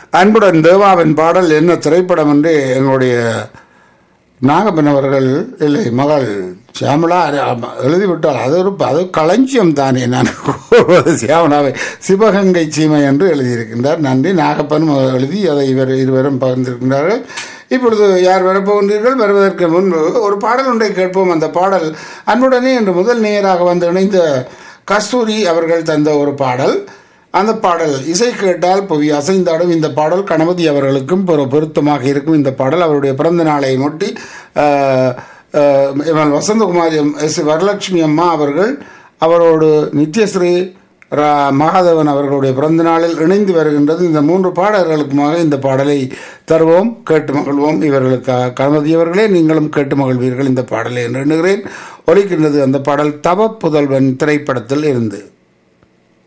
அன்புடன் தேவாவின் பாடல் என்ன திரைப்படம் என்று எங்களுடைய நாகப்பன் அவர்கள் இல்லை மகள் சியாமலா அது ஆமா, எழுதிவிட்டால் அது ஒரு அது களஞ்சியம் தானே நான் கூறுவது சியாமலாவை சிவகங்கை சீமை என்று எழுதியிருக்கின்றார் நன்றி நாகப்பனும் எழுதி அதை இவர் இருவரும் பகிர்ந்திருக்கின்றார்கள் இப்பொழுது யார் வரப்போகின்றீர்கள் வருவதற்கு முன்பு ஒரு பாடல் ஒன்றை கேட்போம் அந்த பாடல் அன்புடனே இன்று முதல் நேயராக வந்து இணைந்த கஸ்தூரி அவர்கள் தந்த ஒரு பாடல் அந்த பாடல் இசை கேட்டால் புவி அசைந்தாடும் இந்த பாடல் கணபதி அவர்களுக்கும் ஒரு பொருத்தமாக இருக்கும் இந்த பாடல் அவருடைய பிறந்த நாளை ஒட்டி ஆஹ், ஆஹ், இவன் வசந்தகுமாரி எம். எஸ் வரலட்சுமி அம்மா அவர்கள் அவரோடு நித்யஸ்ரீ ரா மகாதேவன் அவர்களுடைய பிறந்த நாளில் இணைந்து வருகின்றது இந்த மூன்று பாடல்களுக்குமாக இந்த பாடலை தருவோம் கேட்டு மகிழ்வோம் இவர்களுக்காக கணபதி அவர்களே நீங்களும் கேட்டு மகிழ்வீர்கள் இந்த பாடலை என்று எண்ணுகிறேன் ஒலிக்கின்றது அந்த பாடல் தவ புதல்வன் திரைப்படத்தில் இருந்து